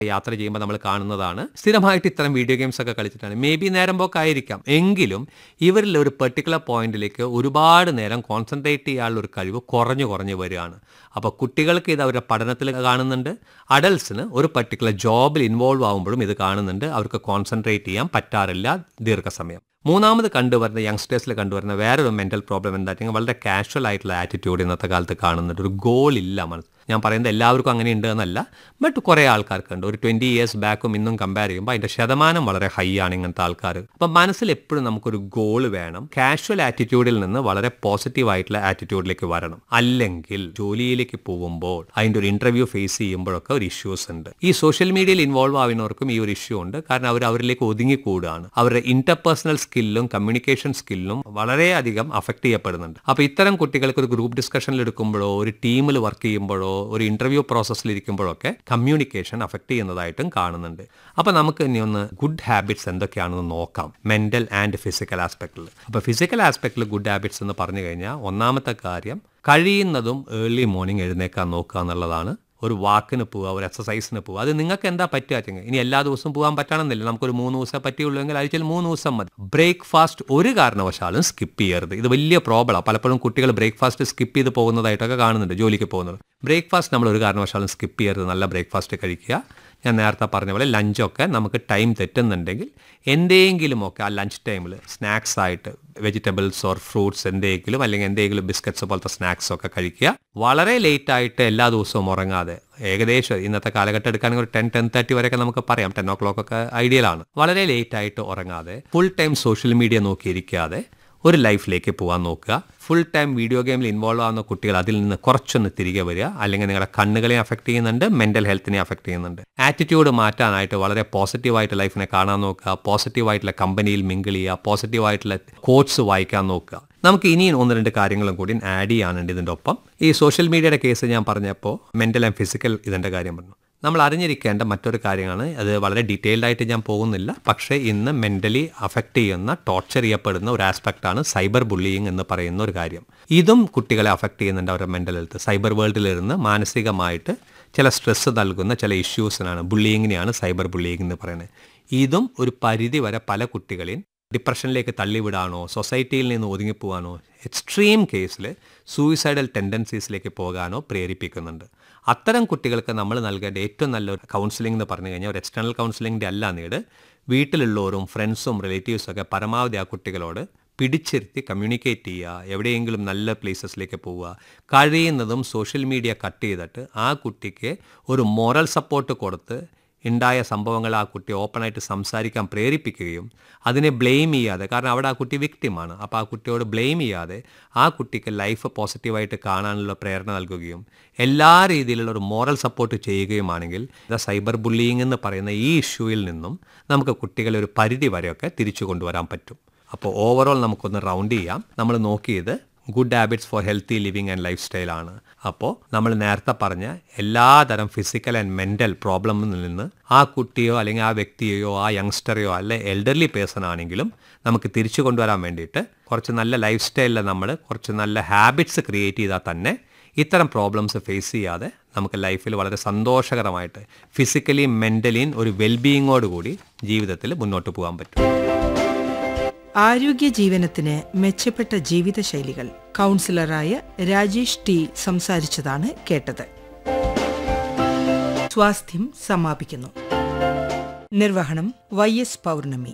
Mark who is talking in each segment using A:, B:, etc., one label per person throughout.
A: യാത്ര ചെയ്യുമ്പോൾ നമ്മൾ കാണുന്നതാണ് സ്ഥിരമായിട്ട് ഇത്തരം വീഡിയോ ഗെയിംസ് ഒക്കെ കളിച്ചിട്ടാണ് മേ ബി നേരം പോക്കായിരിക്കാം എങ്കിലും ഇവരിൽ ഒരു പെർട്ടിക്കുലർ പോയിന്റിലേക്ക് ഒരുപാട് നേരം കോൺസെൻട്രേറ്റ് ചെയ്യാനുള്ള ഒരു കഴിവ് കുറഞ്ഞു കുറഞ്ഞു വരികയാണ് അപ്പോൾ കുട്ടികൾക്ക് ഇത് അവരുടെ പഠനത്തിൽ കാണുന്നുണ്ട് അഡൽട്സിന് ഒരു പർട്ടിക്കുലർ ജോബിൽ ഇൻവോൾവ് ആകുമ്പോഴും ഇത് കാണുന്നുണ്ട് അവർക്ക് കോൺസെൻട്രേറ്റ് ചെയ്യാൻ പറ്റാറില്ല ദീർഘസമയം മൂന്നാമത് കണ്ടുവരുന്ന യങ്സ്റ്റേഴ്സിൽ കണ്ടുവരുന്ന വേറൊരു മെന്റൽ പ്രോബ്ലം എന്താ വെച്ചാൽ വളരെ കാഷ്വൽ ആയിട്ടുള്ള ആറ്റിറ്റ്യൂഡ് ഇന്നത്തെ കാലത്ത് കാണുന്നുണ്ട് ഒരു ഗോൾ ഇല്ല മനസ്സ് ഞാൻ പറയുന്നത് എല്ലാവർക്കും അങ്ങനെ ഉണ്ട് എന്നല്ല ബട്ട് കുറേ ആൾക്കാർക്കുണ്ട് ഒരു ട്വൻറ്റി ഇയേഴ്സ് ബാക്കും ഇന്നും കമ്പയർ ചെയ്യുമ്പോൾ അതിൻ്റെ ശതമാനം വളരെ ഹൈ ആണ് ഇങ്ങനത്തെ ആൾക്കാർ അപ്പം മനസ്സിൽ എപ്പോഴും നമുക്കൊരു ഗോൾ വേണം കാഷ്വൽ ആറ്റിറ്റ്യൂഡിൽ നിന്ന് വളരെ പോസിറ്റീവ് ആയിട്ടുള്ള ആറ്റിറ്റ്യൂഡിലേക്ക് വരണം അല്ലെങ്കിൽ ജോലിയിലേക്ക് പോകുമ്പോൾ അതിൻ്റെ ഒരു ഇന്റർവ്യൂ ഫേസ് ചെയ്യുമ്പോഴൊക്കെ ഒരു ഇഷ്യൂസ് ഉണ്ട് ഈ സോഷ്യൽ മീഡിയയിൽ ഇൻവോൾവ് ആവുന്നവർക്കും ഈ ഒരു ഇഷ്യൂ ഉണ്ട് കാരണം അവർ അവരിലേക്ക് ഒതുങ്ങിക്കൂടുകയാണ് അവരുടെ ഇന്റർപേഴ്സണൽ സ്കില്ലും കമ്മ്യൂണിക്കേഷൻ സ്കില്ലും വളരെയധികം അഫക്ട് ചെയ്യപ്പെടുന്നുണ്ട് അപ്പോൾ ഇത്തരം കുട്ടികൾക്ക് ഒരു ഗ്രൂപ്പ് ഡിസ്കഷനിൽ എടുക്കുമ്പോഴോ ഒരു ടീമിൽ വർക്ക് ചെയ്യുമ്പോഴോ ഒരു ഇന്റർവ്യൂ പ്രോസസ്സിൽ ഇരിക്കുമ്പോഴൊക്കെ കമ്മ്യൂണിക്കേഷൻ അഫക്ട് ചെയ്യുന്നതായിട്ടും കാണുന്നുണ്ട് അപ്പോൾ നമുക്ക് ഇനി ഒന്ന് ഗുഡ് ഹാബിറ്റ്സ് എന്തൊക്കെയാണെന്ന് നോക്കാം മെന്റൽ ആൻഡ് ഫിസിക്കൽ ആസ്പെക്റ്റിൽ അപ്പോൾ ഫിസിക്കൽ ആസ്പെക്റ്റിൽ ഗുഡ് ഹാബിറ്റ്സ് എന്ന് പറഞ്ഞു കഴിഞ്ഞാൽ ഒന്നാമത്തെ കാര്യം കഴിയുന്നതും ഏർലി മോർണിംഗ് എഴുന്നേക്കാൻ നോക്കുക എന്നുള്ളതാണ് ഒരു വാക്കിന് പോവുക ഒരു എക്സസൈസിന് പോവുക അത് നിങ്ങൾക്ക് എന്താ പറ്റുക വെച്ചെങ്കിൽ ഇനി എല്ലാ ദിവസവും പോകാൻ പറ്റണമെന്നില്ല നമുക്കൊരു മൂന്ന് ദിവസം പറ്റിയുള്ളൂ എങ്കിൽ ആഴ്ചയിൽ മൂന്ന് ദിവസം മതി ബ്രേക്ക്ഫാസ്റ്റ് ഒരു കാരണവശാലും സ്കിപ്പ് ചെയ്യരുത് ഇത് വലിയ പ്രോബ്ലമാണ് പലപ്പോഴും കുട്ടികൾ ബ്രേക്ക്ഫാസ്റ്റ് സ്കിപ്പ് ചെയ്ത് പോകുന്നതായിട്ടൊക്കെ കാണുന്നുണ്ട് ജോലിക്ക് പോകുന്നത് ബ്രേക്ക്ഫാസ്റ്റ് നമ്മൾ ഒരു കാരണവശാലും സ്കിപ്പ് ചെയ്യരുത് നല്ല ബ്രേക്ക്ഫാസ്റ്റ് കഴിക്കുക ഞാൻ നേരത്തെ പറഞ്ഞ പോലെ ലഞ്ചൊക്കെ നമുക്ക് ടൈം തെറ്റുന്നുണ്ടെങ്കിൽ എന്തെങ്കിലുമൊക്കെ ആ ലഞ്ച് ടൈമിൽ സ്നാക്സ് ആയിട്ട് വെജിറ്റബിൾസ് ഓർ ഫ്രൂട്ട്സ് എന്തെങ്കിലും അല്ലെങ്കിൽ എന്തെങ്കിലും ബിസ്ക്കറ്റ്സ് പോലത്തെ സ്നാക്സ് ഒക്കെ കഴിക്കുക വളരെ ലേറ്റ് ആയിട്ട് എല്ലാ ദിവസവും ഉറങ്ങാതെ ഏകദേശം ഇന്നത്തെ കാലഘട്ടം എടുക്കുകയാണെങ്കിൽ ഒരു ടെൻ ടെൻ തേർട്ടി വരെയൊക്കെ നമുക്ക് പറയാം ടെൻ ഓ ക്ലോക്ക് ഒക്കെ ഐഡിയലാണ് വളരെ ലേറ്റ് ആയിട്ട് ഉറങ്ങാതെ ഫുൾ ടൈം സോഷ്യൽ മീഡിയ നോക്കിയിരിക്കാതെ ഒരു ലൈഫിലേക്ക് പോകാൻ നോക്കുക ഫുൾ ടൈം വീഡിയോ ഗെയിമിൽ ഇൻവോൾവ് ആവുന്ന കുട്ടികൾ അതിൽ നിന്ന് കുറച്ചൊന്ന് തിരികെ വരിക അല്ലെങ്കിൽ നിങ്ങളുടെ കണ്ണുകളെ അഫക്ട് ചെയ്യുന്നുണ്ട് മെന്റൽ ഹെൽത്തിനെ അഫക്ട് ചെയ്യുന്നുണ്ട് ആറ്റിറ്റ്യൂഡ് മാറ്റാനായിട്ട് വളരെ പോസിറ്റീവായിട്ട് ലൈഫിനെ കാണാൻ നോക്കുക പോസിറ്റീവായിട്ടുള്ള കമ്പനിയിൽ മിങ്കിൾ ചെയ്യുക പോസിറ്റീവായിട്ടുള്ള കോട്സ് വായിക്കാൻ നോക്കുക നമുക്ക് ഇനിയും ഒന്ന് രണ്ട് കാര്യങ്ങളും കൂടി ആഡ് ചെയ്യാനുണ്ട് ഇതിൻ്റെ ഒപ്പം ഈ സോഷ്യൽ മീഡിയയുടെ കേസ് ഞാൻ പറഞ്ഞപ്പോൾ മെന്റൽ ആൻഡ് ഫിസിക്കൽ ഇതിൻ്റെ കാര്യം പറഞ്ഞു നമ്മൾ അറിഞ്ഞിരിക്കേണ്ട മറ്റൊരു കാര്യമാണ് അത് വളരെ ഡീറ്റെയിൽഡ് ആയിട്ട് ഞാൻ പോകുന്നില്ല പക്ഷേ ഇന്ന് മെൻ്റലി അഫക്റ്റ് ചെയ്യുന്ന ടോർച്ചർ ചെയ്യപ്പെടുന്ന ഒരു ആസ്പെക്റ്റാണ് സൈബർ ബുള്ളിയിങ് എന്ന് പറയുന്ന ഒരു കാര്യം ഇതും കുട്ടികളെ അഫക്റ്റ് ചെയ്യുന്നുണ്ട് അവരുടെ മെൻ്റൽ ഹെൽത്ത് സൈബർ വേൾഡിലിരുന്ന് മാനസികമായിട്ട് ചില സ്ട്രെസ്സ് നൽകുന്ന ചില ഇഷ്യൂസിനാണ് ബുള്ളിയിങ്ങിനെയാണ് സൈബർ ബുള്ളിയിങ് എന്ന് പറയുന്നത് ഇതും ഒരു പരിധി വരെ പല കുട്ടികളെയും ഡിപ്രഷനിലേക്ക് തള്ളിവിടാനോ സൊസൈറ്റിയിൽ നിന്ന് ഒതുങ്ങിപ്പോവാനോ എക്സ്ട്രീം കേസിൽ സൂയിസൈഡൽ ടെൻഡൻസീസിലേക്ക് പോകാനോ പ്രേരിപ്പിക്കുന്നുണ്ട് അത്തരം കുട്ടികൾക്ക് നമ്മൾ നൽകേണ്ട ഏറ്റവും നല്ലൊരു കൗൺസിലിംഗ് എന്ന് പറഞ്ഞു കഴിഞ്ഞാൽ ഒരു എക്സ്റ്റേണൽ കൗൺസിലിംഗിൻ്റെ അല്ല നീട് വീട്ടിലുള്ളവരും ഫ്രണ്ട്സും റിലേറ്റീവ്സും ഒക്കെ പരമാവധി ആ കുട്ടികളോട് പിടിച്ചിരുത്തി കമ്മ്യൂണിക്കേറ്റ് ചെയ്യുക എവിടെയെങ്കിലും നല്ല പ്ലേസസിലേക്ക് പോവുക കഴിയുന്നതും സോഷ്യൽ മീഡിയ കട്ട് ചെയ്തിട്ട് ആ കുട്ടിക്ക് ഒരു മോറൽ സപ്പോർട്ട് കൊടുത്ത് ഉണ്ടായ സംഭവങ്ങൾ ആ കുട്ടി ഓപ്പണായിട്ട് സംസാരിക്കാൻ പ്രേരിപ്പിക്കുകയും അതിനെ ബ്ലെയിം ചെയ്യാതെ കാരണം അവിടെ ആ കുട്ടി വിക്റ്റിമാണ് അപ്പോൾ ആ കുട്ടിയോട് ബ്ലെയിം ചെയ്യാതെ ആ കുട്ടിക്ക് ലൈഫ് പോസിറ്റീവായിട്ട് കാണാനുള്ള പ്രേരണ നൽകുകയും എല്ലാ രീതിയിലുള്ള ഒരു മോറൽ സപ്പോർട്ട് ചെയ്യുകയുമാണെങ്കിൽ സൈബർ ബുള്ളിയിങ് എന്ന് പറയുന്ന ഈ ഇഷ്യൂവിൽ നിന്നും നമുക്ക് കുട്ടികളെ ഒരു പരിധി വരെയൊക്കെ തിരിച്ചു കൊണ്ടുവരാൻ പറ്റും അപ്പോൾ ഓവറോൾ നമുക്കൊന്ന് റൗണ്ട് ചെയ്യാം നമ്മൾ നോക്കിയത് good habits for healthy living and life സ്റ്റൈലാണ് അപ്പോൾ നമ്മൾ നേരത്തെ പറഞ്ഞ എല്ലാതരം ഫിസിക്കൽ ആൻഡ് മെൻ്റൽ പ്രോബ്ലമിൽ നിന്ന് ആ കുട്ടിയോ അല്ലെങ്കിൽ ആ വ്യക്തിയെയോ ആ യങ്സ്റ്ററെയോ അല്ലെ എൽഡർലി പേഴ്സൺ ആണെങ്കിലും നമുക്ക് തിരിച്ചു കൊണ്ടുവരാൻ വേണ്ടിയിട്ട് കുറച്ച് നല്ല ലൈഫ് സ്റ്റൈലിൽ നമ്മൾ കുറച്ച് നല്ല ഹാബിറ്റ്സ് ക്രിയേറ്റ് ചെയ്താൽ തന്നെ ഇത്തരം പ്രോബ്ലംസ് ഫേസ് ചെയ്യാതെ നമുക്ക് ലൈഫിൽ വളരെ സന്തോഷകരമായിട്ട് ഫിസിക്കലിയും മെൻ്റലിയും ഒരു വെൽബീയിങ്ങോടുകൂടി ജീവിതത്തിൽ മുന്നോട്ട് പോകാൻ പറ്റും
B: ആരോഗ്യ ജീവനത്തിന് മെച്ചപ്പെട്ട ജീവിതശൈലികൾ കൗൺസിലറായ രാജേഷ് ടി സംസാരിച്ചതാണ് കേട്ടത് സ്വാസ്ഥ്യം സമാപിക്കുന്നു നിർവഹണം വൈ എസ് പൗർണമി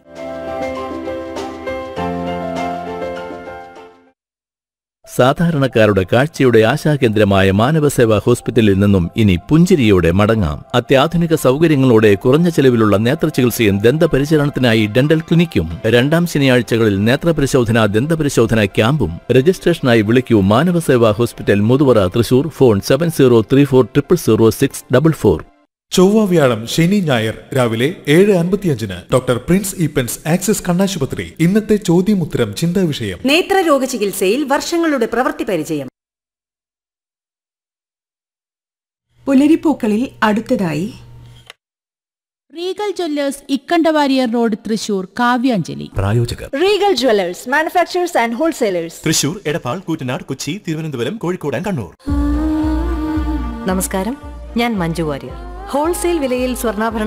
C: സാധാരണക്കാരുടെ കാഴ്ചയുടെ ആശാകേന്ദ്രമായ മാനവസേവാ ഹോസ്പിറ്റലിൽ നിന്നും ഇനി പുഞ്ചിരിയോടെ മടങ്ങാം അത്യാധുനിക സൗകര്യങ്ങളോടെ കുറഞ്ഞ ചെലവിലുള്ള നേത്രചികിത്സയും ദന്തപരിചരണത്തിനായി ഡെന്റൽ ക്ലിനിക്കും രണ്ടാം ശനിയാഴ്ചകളിൽ നേത്രപരിശോധന ദന്തപരിശോധന ക്യാമ്പും രജിസ്ട്രേഷനായി വിളിക്കൂ Manavaseva hospital Muthuvara Thrissur phone seven zero three four triple zero six double four
D: ചൊവ്വ വ്യാഴം ശനി ഞായർ രാവിലെ ഏഴ് അൻപത്തിയഞ്ചിന് ഡോക്ടർ പ്രിൻസ് ഈപ്പൻസ് ആക്സിസ് കണ്ണാശുപത്രി ഇന്നത്തെ ചോദ്യമുത്തരം ചിന്താ വിഷയം
E: നേത്രരോഗ ചികിത്സയിൽ വർഷങ്ങളുടെ പ്രവൃത്തി പരിചയം
F: പുലരിപ്പൂക്കളിൽ അടുത്തതായി
G: റീഗൽ ജ്വല്ലേഴ്സ് ഇക്കണ്ടവാരിയർ റോഡ് തൃശൂർ കാവ്യാഞ്ജലി
C: പ്രായോജകർ
H: Regal Jewellers manufacturers and wholesalers
I: Thrissur Edappal Koottanad Kochi Thiruvananthapuram Kozhikode Kozhikode Kannur
J: നമസ്കാരം ഞാൻ മഞ്ജു വാര്യർ
E: ഹോൾസെയിൽ വിലയിൽ സ്വർണ്ണാഭരണം